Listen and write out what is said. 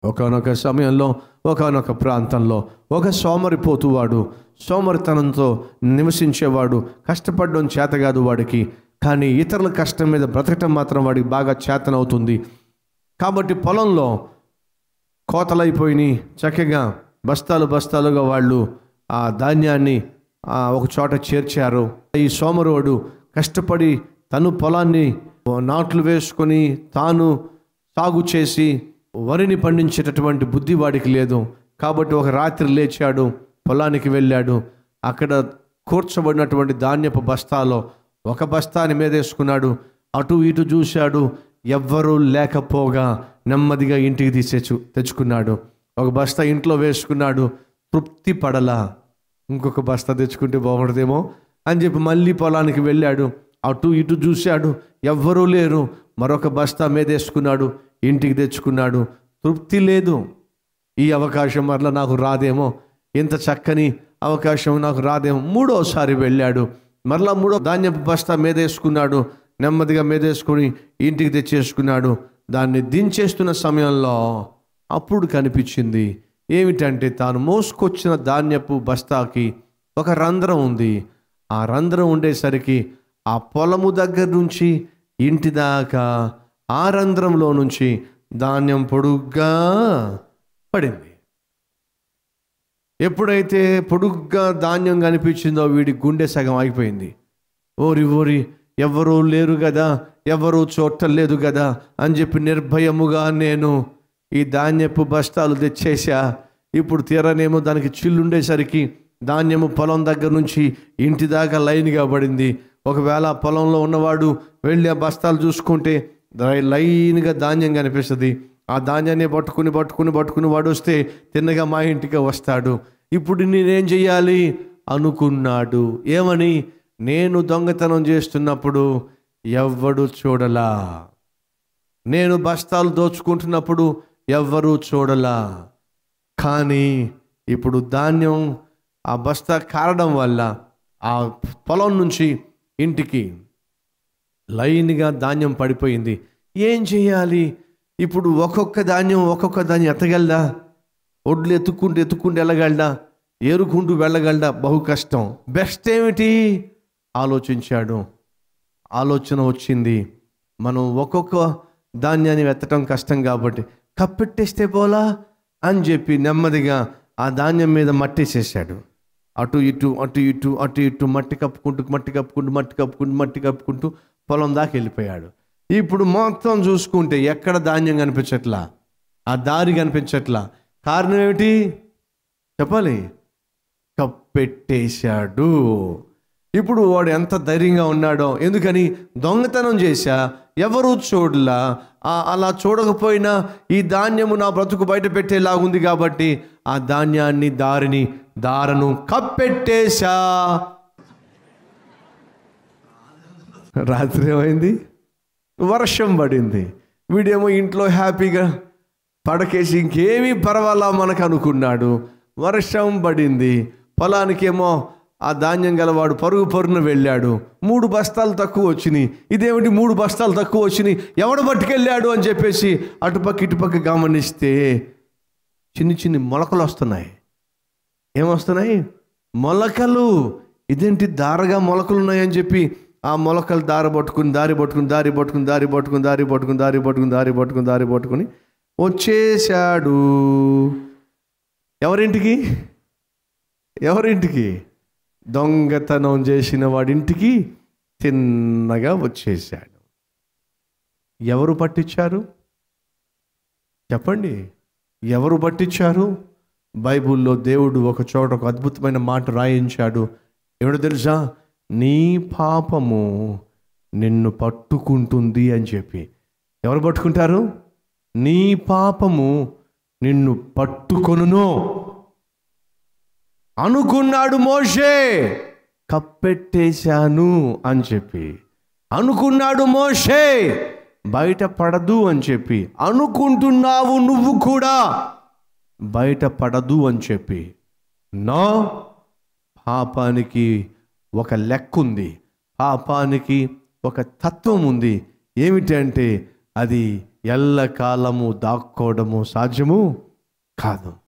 ఒకనొక సమయంలో ఒకనొక ప్రాంతంలో ఒక సోమరిపోతువాడు సోమరితనంతో నివసించేవాడు కష్టపడడం చేత కాదు వాడికి కానీ ఇతరుల కష్టం మీద బ్రతకటం మాత్రం వాడికి బాగా చేతనవుతుంది కాబట్టి పొలంలో కోతలైపోయినాయి చక్కగా బస్తాలు బస్తాలుగా వాళ్ళు ఆ ధాన్యాన్ని ఆ, ఒక చోట చేర్చారు ఈ సోమరోడు కష్టపడి తను పొలాన్ని నాట్లు వేసుకొని తాను సాగు చేసి వరిని పండించేటటువంటి బుద్ధి వాడికి లేదు కాబట్టి ఒక రాత్రి లేచాడు పొలానికి వెళ్ళాడు అక్కడ కూర్చబడినటువంటి ధాన్యపు బస్తాలో ఒక బస్తాని మీదేసుకున్నాడు అటు ఇటు చూశాడు ఎవ్వరూ లేకపోగా నెమ్మదిగా ఇంటికి తీసేచ్చు తెచ్చుకున్నాడు ఒక బస్తా ఇంట్లో వేసుకున్నాడు తృప్తి పడలా ఇంకొక బస్తా తెచ్చుకుంటే బాగుంటుందేమో అని చెప్పి మళ్ళీ పొలానికి వెళ్ళాడు అటు ఇటు చూశాడు ఎవ్వరూ లేరు మరొక బస్తా మీదేసుకున్నాడు ఇంటికి తెచ్చుకున్నాడు తృప్తి లేదు ఈ అవకాశం మరలా నాకు రాదేమో ఇంత చక్కని అవకాశం నాకు రాదేమో మూడోసారి వెళ్ళాడు మరలా మూడో ధాన్యపు బస్తా మీదేసుకున్నాడు నెమ్మదిగా మీదేసుకొని ఇంటికి తెచ్చేసుకున్నాడు దాన్ని దించేస్తున్న సమయంలో అప్పుడు కనిపించింది ఏమిటంటే తాను మోసుకొచ్చిన ధాన్యపు బస్తాకి ఒక రంధ్రం ఉంది ఆ రంధ్రం ఉండేసరికి ఆ పొలము దగ్గర నుంచి ఇంటి దాకా ఆ రంధ్రంలో నుంచి ధాన్యం పొడుగ్గా పడింది ఎప్పుడైతే పొడుగ్గా ధాన్యం కనిపించిందో వీడి గుండె సగం అయిపోయింది ఓరి ఓరి ఎవరూ లేరు కదా ఎవరూ చూడలేదు కదా అని చెప్పి నిర్భయముగా నేను ఈ ధాన్యపు బస్తాలు తెచ్చేసా ఇప్పుడు తీరనేమో దానికి చిల్లుండేసరికి ధాన్యము పొలం దగ్గర నుంచి ఇంటి దాకా లైన్గా పడింది ఒకవేళ ఆ పొలంలో ఉన్నవాడు వెళ్ళి ఆ బస్తాలు చూసుకుంటే లై- లైన్గా ధాన్యం కనిపిస్తుంది ఆ ధాన్యాన్ని పట్టుకుని పట్టుకుని పట్టుకుని వాడు వస్తే తిన్నగా మా ఇంటికి వస్తాడు ఇప్పుడు నేనేం చెయ్యాలి అనుకున్నాడు ఏమని నేను దొంగతనం చేస్తున్నప్పుడు ఎవ్వడు చూడలా నేను బస్తాలు దోచుకుంటున్నప్పుడు ఎవ్వరూ చూడలా కానీ ఇప్పుడు ధాన్యం ఆ బస్తా కారడం వల్ల ఆ పొలం నుంచి ఇంటికి లైన్గా ధాన్యం పడిపోయింది ఏం చేయాలి ఇప్పుడు ఒక్కొక్క ధాన్యం ఒక్కొక్క ధాన్యం ఎత్తగలదా ఒడ్లు ఎత్తుక్కుంటూ ఎత్తుక్కుంటూ వెళ్ళగలడా ఏరుకుంటూ వెళ్ళగలడా బహు కష్టం బెస్ట్ ఏమిటి ఆలోచించాడు ఆలోచన వచ్చింది మనం ఒక్కొక్క ధాన్యాన్ని వెత్తటం కష్టం కాబట్టి కప్పెట్టేస్తే పోలా అని చెప్పి నెమ్మదిగా ఆ ధాన్యం మీద మట్టేసేసాడు అటు ఇటు అటు ఇటు అటు ఇటు మట్టి కప్పుకుంటూ మట్టి కప్పుకుంటూ మట్టి కప్పుకుంటూ మట్టి కప్పుకుంటూ పొలం దాకా వెళ్ళిపోయాడు ఇప్పుడు మొత్తం చూసుకుంటే ఎక్కడ ధాన్యం కనిపించట్లా ఆ దారి కనిపించట్లా కారణం ఏమిటి చెప్పాలి కప్పెట్టేశాడు ఇప్పుడు వాడు ఎంత ధైర్యంగా ఉన్నాడో ఎందుకని దొంగతనం చేశా ఎవరు చూడలా ఆ- అలా చూడకపోయినా ఈ ధాన్యము నా బ్రతుకు బయట పెట్టేలాగుంది కాబట్టి ఆ ధాన్యాన్ని దారిని దారను కప్పెట్టేశా రాత్రి ఏమైంది వర్షం పడింది వీడేమో ఇంట్లో హ్యాపీగా పడకేసి ఇంకేమీ పర్వాలా మనకు అనుకున్నాడు వర్షం పడింది పొలానికేమో ఆ ధాన్యం గలవాడు పరుగు పరుగున వెళ్ళాడు మూడు బస్తాలు తక్కువ వచ్చినాయి ఇదేమిటి మూడు బస్తాలు తక్కువ వచ్చినాయి ఎవడు పట్టుకెళ్ళాడు అని చెప్పేసి అటుపక్క ఇటుపక్క గమనిస్తే చిన్ని చిన్ని మొలకలు వస్తున్నాయి ఏమొస్తున్నాయి మొలకలు ఇదేంటి దారగా మొలకలు ఉన్నాయని చెప్పి ఆ మొలకలు దారి పట్టుకుని దారి పట్టుకుని దారి పట్టుకుని దారి పట్టుకుని దారి పట్టుకుని దారి పట్టుకుని దారి పట్టుకుని దారి పట్టుకుని వచ్చేశాడు ఎవరింటికి ఎవరింటికి దొంగతనం చేసిన వాడింటికి తిన్నగా వచ్చేసాడు ఎవరు పట్టించారు చెప్పండి ఎవరు పట్టించారు బైబిల్లో దేవుడు ఒక చోట ఒక అద్భుతమైన మాట రాయించాడు ఏమిటో తెలుసా నీ పాపము నిన్ను పట్టుకుంటుంది అని చెప్పి ఎవరు పట్టుకుంటారు నీ పాపము నిన్ను పట్టుకొనును అనుకున్నాడు మోషే కప్పెట్టేశాను అని చెప్పి అనుకున్నాడు మోషే బయటపడదు అని చెప్పి అనుకుంటున్నావు నువ్వు కూడా బయటపడదు అని చెప్పి నా పాపానికి ఒక లెక్క ఉంది పాపానికి ఒక తత్వం ఉంది ఏమిటంటే అది ఎల్లకాలము దాక్కోవడము సాధ్యము కాదు